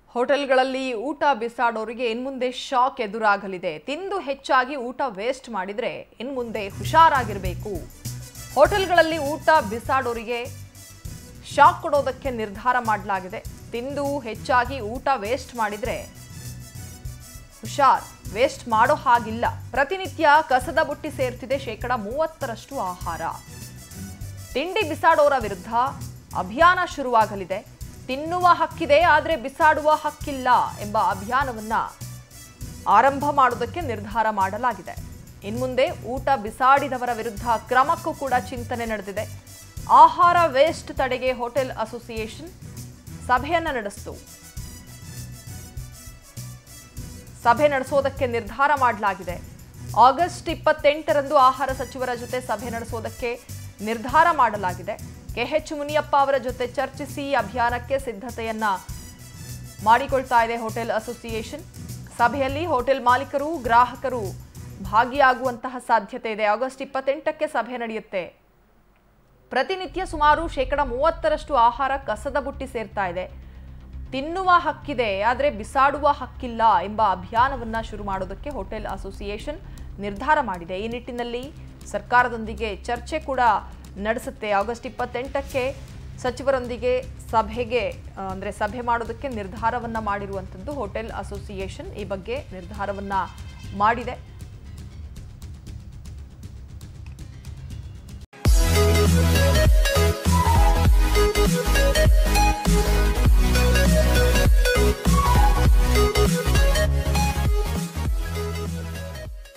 ಹೋಟೆಲ್ಗಳಲ್ಲಿ ಊಟ ಬಿಸಾಡೋರಿಗೆ ಇನ್ಮುಂದೆ ಶಾಕ್ ಎದುರಾಗಲಿದೆ ತಿಂದು ಹೆಚ್ಚಾಗಿ ಊಟ ವೇಸ್ಟ್ ಮಾಡಿದ್ರೆ ಇನ್ಮುಂದೆ ಹುಷಾರಾಗಿರಬೇಕು ಹೋಟೆಲ್ಗಳಲ್ಲಿ ಊಟ ಬಿಸಾಡೋರಿಗೆ ಶಾಕ್ ಕೊಡೋದಕ್ಕೆ ನಿರ್ಧಾರ ಮಾಡಲಾಗಿದೆ ತಿಂದು ಹೆಚ್ಚಾಗಿ ಊಟ ವೇಸ್ಟ್ ಮಾಡಿದ್ರೆ ಹುಷಾರ್ ವೇಸ್ಟ್ ಮಾಡೋ ಹಾಗಿಲ್ಲ ಪ್ರತಿನಿತ್ಯ ಕಸದ ಬುಟ್ಟಿ ಸೇರ್ತಿದೆ ಶೇಕಡ ಮೂವತ್ತರಷ್ಟು ಆಹಾರ ತಿಂಡಿ ಬಿಸಾಡೋರ ವಿರುದ್ಧ ಅಭಿಯಾನ ಶುರುವಾಗಲಿದೆ ತಿನ್ನುವ ಹಕ್ಕಿದೆ ಆದರೆ ಬಿಸಾಡುವ ಹಕ್ಕಿಲ್ಲ ಎಂಬ ಅಭಿಯಾನವನ್ನ ಆರಂಭ ಮಾಡುವುದಕ್ಕೆ ನಿರ್ಧಾರ ಮಾಡಲಾಗಿದೆ ಇನ್ಮುಂದೆ ಊಟ ಬಿಸಾಡಿದವರ ವಿರುದ್ಧ ಕ್ರಮಕ್ಕೂ ಕೂಡ ಚಿಂತನೆ ನಡೆದಿದೆ ಆಹಾರ ವೇಸ್ಟ್ ತಡೆಗೆ ಹೋಟೆಲ್ ಅಸೋಸಿಯೇಷನ್ ಸಭೆಯನ್ನ ನಡೆಸಿತು ಸಭೆ ನಡೆಸೋದಕ್ಕೆ ನಿರ್ಧಾರ ಮಾಡಲಾಗಿದೆ ಆಗಸ್ಟ್ ಇಪ್ಪತ್ತೆಂಟರಂದು ಆಹಾರ ಸಚಿವರ ಜೊತೆ ಸಭೆ ನಡೆಸೋದಕ್ಕೆ ನಿರ್ಧಾರ ಮಾಡಲಾಗಿದೆ ಕೆಎಚ್ ಮುನಿಯಪ್ಪ ಅವರ ಜೊತೆ ಚರ್ಚಿಸಿ ಅಭಿಯಾನಕ್ಕೆ ಸಿದ್ಧತೆಯನ್ನ ಮಾಡಿಕೊಳ್ತಾ ಇದೆ ಹೋಟೆಲ್ ಅಸೋಸಿಯೇಷನ್ ಸಭೆಯಲ್ಲಿ ಹೋಟೆಲ್ ಮಾಲೀಕರು ಗ್ರಾಹಕರು ಭಾಗಿಯಾಗುವಂತಹ ಸಾಧ್ಯತೆ ಇದೆ ಆಗಸ್ಟ್ ಇಪ್ಪತ್ತೆಂಟಕ್ಕೆ ಸಭೆ ನಡೆಯುತ್ತೆ ಪ್ರತಿನಿತ್ಯ ಸುಮಾರು ಶೇಕಡ ಮೂವತ್ತರಷ್ಟು ಆಹಾರ ಕಸದ ಬುಟ್ಟಿ ಸೇರ್ತಾ ಇದೆ ತಿನ್ನುವ ಹಕ್ಕಿದೆ ಆದರೆ ಬಿಸಾಡುವ ಹಕ್ಕಿಲ್ಲ ಎಂಬ ಅಭಿಯಾನವನ್ನ ಶುರು ಮಾಡೋದಕ್ಕೆ ಹೋಟೆಲ್ ಅಸೋಸಿಯೇಷನ್ ನಿರ್ಧಾರ ಮಾಡಿದೆ ಈ ನಿಟ್ಟಿನಲ್ಲಿ ಸರ್ಕಾರದೊಂದಿಗೆ ಚರ್ಚೆ ಕೂಡ ನಡೆಸುತ್ತೆ ಆಗಸ್ಟ್ ಇಪ್ಪತ್ತೆಂಟಕ್ಕೆ ಸಚಿವರೊಂದಿಗೆ ಸಭೆಗೆ ಆ, ಅಂದ್ರೆ ಸಭೆ ಮಾಡೋದಕ್ಕೆ ನಿರ್ಧಾರವನ್ನ ಮಾಡಿರುವಂಥದ್ದು ಹೋಟೆಲ್ ಅಸೋಸಿಯೇಷನ್ ಈ ಬಗ್ಗೆ ನಿರ್ಧಾರವನ್ನ ಮಾಡಿದೆ